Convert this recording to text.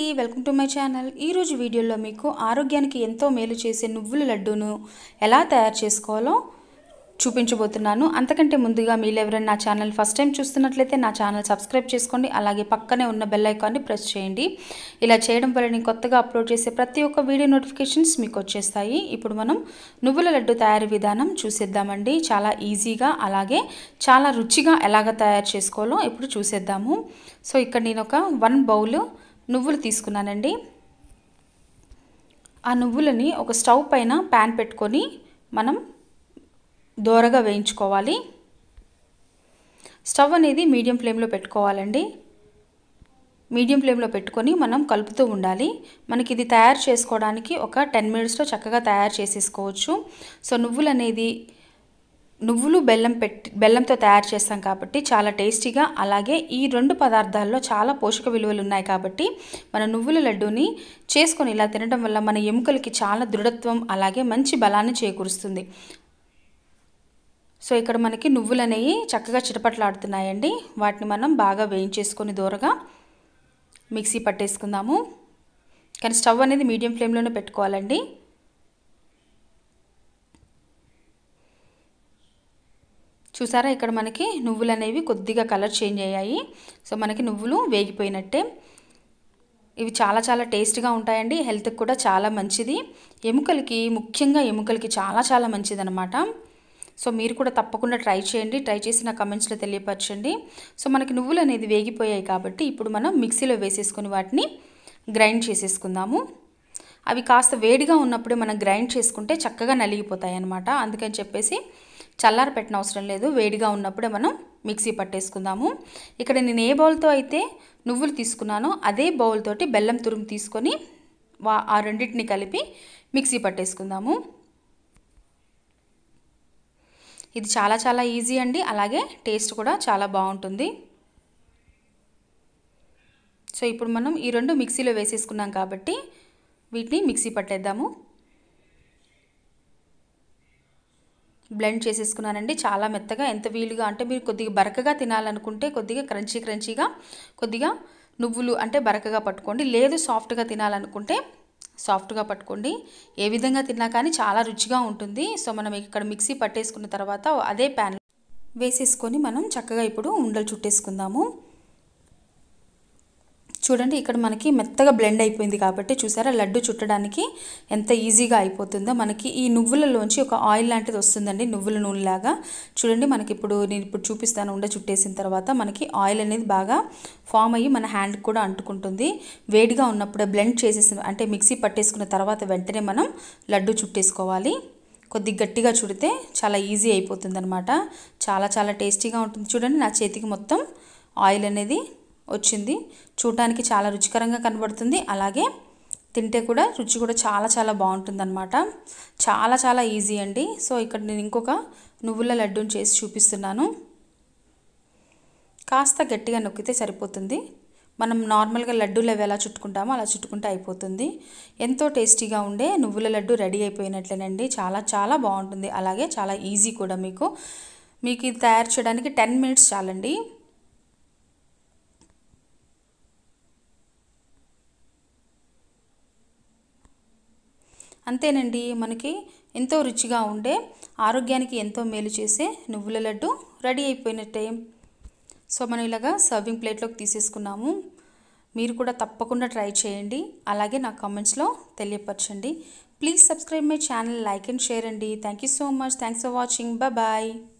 welcome to my channel ఈరోజు వీడియోలో మీకు ఆరోగ్యానికి ఎంతో మేలు చేసే నువ్వుల లడ్డూను ఎలా తయారు చేసుకోవాలో చూపించబోతున్నాను అంతకంటే ముందుగా మీరు ఎవరైనా నా ఛానల్ ఫస్ట్ టైం చూస్తున్నట్లయితే నా ఛానల్ సబ్స్క్రైబ్ చేసుకోండి అలాగే పక్కనే ఉన్న బెల్ ఐకాన్ని ప్రెస్ చేయండి ఇలా చేయడం వల్ల నేను కొత్తగా అప్లోడ్ చేసే ప్రతి ఒక్క వీడియో నోటిఫికేషన్స్ మీకు వచ్చేస్తాయి ఇప్పుడు మనం నువ్వుల లడ్డు తయారీ విధానం చూసేద్దామండి చాలా ఈజీగా అలాగే చాలా రుచిగా ఎలాగ తయారు చేసుకోవాలో ఇప్పుడు చూసేద్దాము సో ఇక్కడ నేను ఒక వన్ బౌల్ నువ్వులు తీసుకున్నానండి ఆ నువ్వులని ఒక స్టవ్ పైన ప్యాన్ పెట్టుకొని మనం దోరగా వేయించుకోవాలి స్టవ్ అనేది మీడియం ఫ్లేమ్లో పెట్టుకోవాలండి మీడియం ఫ్లేమ్లో పెట్టుకొని మనం కలుపుతూ ఉండాలి మనకి ఇది తయారు చేసుకోవడానికి ఒక టెన్ మినిట్స్లో చక్కగా తయారు చేసేసుకోవచ్చు సో నువ్వులు అనేది నువ్వులు బెల్లం పెట్టి బెల్లంతో తయారు చేస్తాం కాబట్టి చాలా టేస్టీగా అలాగే ఈ రెండు పదార్థాల్లో చాలా పోషక విలువలు ఉన్నాయి కాబట్టి మన నువ్వుల లడ్డూని చేసుకొని ఇలా తినడం వల్ల మన ఎముకలకి చాలా దృఢత్వం అలాగే మంచి బలాన్ని చేకూరుస్తుంది సో ఇక్కడ మనకి నువ్వులు అనేవి చక్కగా చిటపట్లాడుతున్నాయండి వాటిని మనం బాగా వేయించేసుకొని దూరగా మిక్సీ పట్టేసుకుందాము కానీ స్టవ్ అనేది మీడియం ఫ్లేమ్లోనే పెట్టుకోవాలండి చూసారా ఇక్కడ మనకి నువ్వులు అనేవి కొద్దిగా కలర్ చేంజ్ అయ్యాయి సో మనకి నువ్వులు వేగిపోయినట్టే ఇవి చాలా చాలా టేస్ట్గా ఉంటాయండి హెల్త్కి కూడా చాలా మంచిది ఎముకలకి ముఖ్యంగా ఎముకలకి చాలా చాలా మంచిదన్నమాట సో మీరు కూడా తప్పకుండా ట్రై చేయండి ట్రై చేసి నా కమెంట్స్లో తెలియపరచండి సో మనకి నువ్వులు అనేది వేగిపోయాయి కాబట్టి ఇప్పుడు మనం మిక్సీలో వేసేసుకుని వాటిని గ్రైండ్ చేసేసుకుందాము అవి కాస్త వేడిగా ఉన్నప్పుడే మనం గ్రైండ్ చేసుకుంటే చక్కగా నలిగిపోతాయి అన్నమాట అందుకని చెప్పేసి చల్లార పెట్టిన అవసరం లేదు వేడిగా ఉన్నప్పుడే మనం మిక్సీ పట్టేసుకుందాము ఇక్కడ నేను ఏ బౌల్తో అయితే నువ్వులు తీసుకున్నానో అదే బౌల్ తోటి బెల్లం తురుము తీసుకొని వా ఆ రెండింటిని కలిపి మిక్సీ పట్టేసుకుందాము ఇది చాలా చాలా ఈజీ అండి అలాగే టేస్ట్ కూడా చాలా బాగుంటుంది సో ఇప్పుడు మనం ఈ రెండు మిక్సీలో వేసేసుకున్నాం కాబట్టి వీటిని మిక్సీ పట్టేద్దాము బ్లెండ్ చేసేసుకున్నానండి చాలా మెత్తగా ఎంత వీలుగా అంటే మీరు కొద్దిగా బరకగా తినాలనుకుంటే కొద్దిగా క్రంచీ క్రంచీగా కొద్దిగా నువ్వులు అంటే బరకగా పట్టుకోండి లేదు సాఫ్ట్గా తినాలనుకుంటే సాఫ్ట్గా పట్టుకోండి ఏ విధంగా తిన్నా కానీ చాలా రుచిగా ఉంటుంది సో మనం ఇక్కడ మిక్సీ పట్టేసుకున్న తర్వాత అదే ప్యాన్ వేసేసుకొని మనం చక్కగా ఇప్పుడు ఉండలు చుట్టేసుకుందాము చూడండి ఇక్కడ మనకి మెత్తగా బ్లెండ్ అయిపోయింది కాబట్టి చూసారా లడ్డు చుట్టడానికి ఎంత ఈజీగా అయిపోతుందో మనకి ఈ నువ్వులలోంచి ఒక ఆయిల్ లాంటిది వస్తుందండి నువ్వుల నూనెలాగా చూడండి మనకి ఇప్పుడు నేను ఇప్పుడు చూపిస్తాను ఉండ చుట్టేసిన తర్వాత మనకి ఆయిల్ అనేది బాగా ఫామ్ అయ్యి మన హ్యాండ్కి కూడా అంటుకుంటుంది వేడిగా ఉన్నప్పుడే బ్లెండ్ చేసేసిన అంటే మిక్సీ పట్టేసుకున్న తర్వాత వెంటనే మనం లడ్డు చుట్టేసుకోవాలి కొద్ది గట్టిగా చుడితే చాలా ఈజీ అయిపోతుంది అనమాట చాలా చాలా టేస్టీగా ఉంటుంది చూడండి నా చేతికి మొత్తం ఆయిల్ అనేది వచ్చింది చూడటానికి చాలా రుచికరంగా కనబడుతుంది అలాగే తింటే కూడా రుచి కూడా చాలా చాలా బాగుంటుందన్నమాట చాలా చాలా ఈజీ అండి సో ఇక్కడ నేను ఇంకొక నువ్వుల లడ్డూని చేసి చూపిస్తున్నాను కాస్త గట్టిగా నొక్కితే సరిపోతుంది మనం నార్మల్గా లడ్డూలు అవి ఎలా చుట్టుకుంటామో అలా చుట్టుకుంటే అయిపోతుంది ఎంతో టేస్టీగా ఉండే నువ్వుల లడ్డు రెడీ అయిపోయినట్లేనండి చాలా చాలా బాగుంటుంది అలాగే చాలా ఈజీ కూడా మీకు మీకు ఇది తయారు చేయడానికి టెన్ మినిట్స్ చాలండి అంతేనండి మనకి ఎంతో రుచిగా ఉండే ఆరోగ్యానికి ఎంతో మేలు చేసే నువ్వుల లడ్డు రెడీ అయిపోయినట్టే సో మనం ఇలాగా సర్వింగ్ ప్లేట్లోకి తీసేసుకున్నాము మీరు కూడా తప్పకుండా ట్రై చేయండి అలాగే నా కామెంట్స్లో తెలియపరచండి please subscribe my channel like and share అండి thank you so much thanks for watching bye